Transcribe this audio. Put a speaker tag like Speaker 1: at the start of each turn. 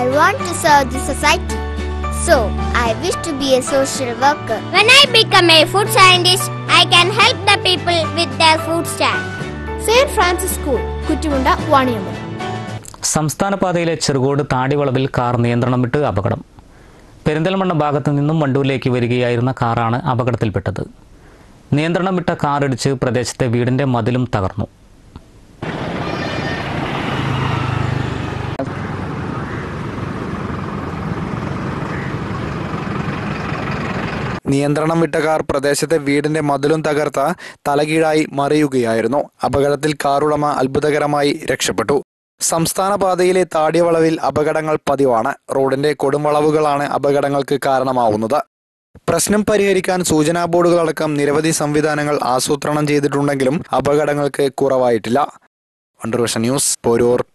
Speaker 1: I want to serve the society. So, I wish to be a social worker. When I become a food scientist, I can help the people with their food stand.
Speaker 2: Saint Francis school Kuttimunda Vaniyambalam
Speaker 3: സംസ്ഥാന പാതയിലെ Cherukode താടിവളവിൽ car നിയന്ത്രണം വിട്ട് അപകടം പെരിന്തൽമണ്ണ ഭാഗത്തു നിന്നും വണ്ടൂരിലേക്ക് വരികയായിരുന്ന കാറാണ് അപകടത്തിൽപ്പെട്ടത് നിയന്ത്രണം വിട്ട കാർ ഇടിച്ച് പ്രദേശത്തെ വീടിന്റെ മതിലും തകർന്നു
Speaker 4: നിയന്ത്രണം വിട്ട കാർ പ്രദേശത്തെ വീടിന്റെ മതിലും തകർത്ത തലകീഴായി മറിയുകയായിരുന്നു അപകടത്തിൽ കാറുടമ അത്ഭുതകരമായി രക്ഷപ്പെട്ടു സംസ്ഥാന പാതയിലെ താടിയവളവിൽ അപകടങ്ങൾ പതിവാണ് റോഡിന്റെ കൊടുംവളവുകളാണ് അപകടങ്ങൾക്ക് കാരണമാവുന്നത് പ്രശ്നം പരിഹരിക്കാൻ സൂചനാ ബോർഡുകളടക്കം നിരവധി സംവിധാനങ്ങൾ ആസൂത്രണം ചെയ്തിട്ടുണ്ടെങ്കിലും അപകടങ്ങൾക്ക് കുറവായിട്ടില്ല വണ്ടർവിഷൻ ന്യൂസ് പോരൂർ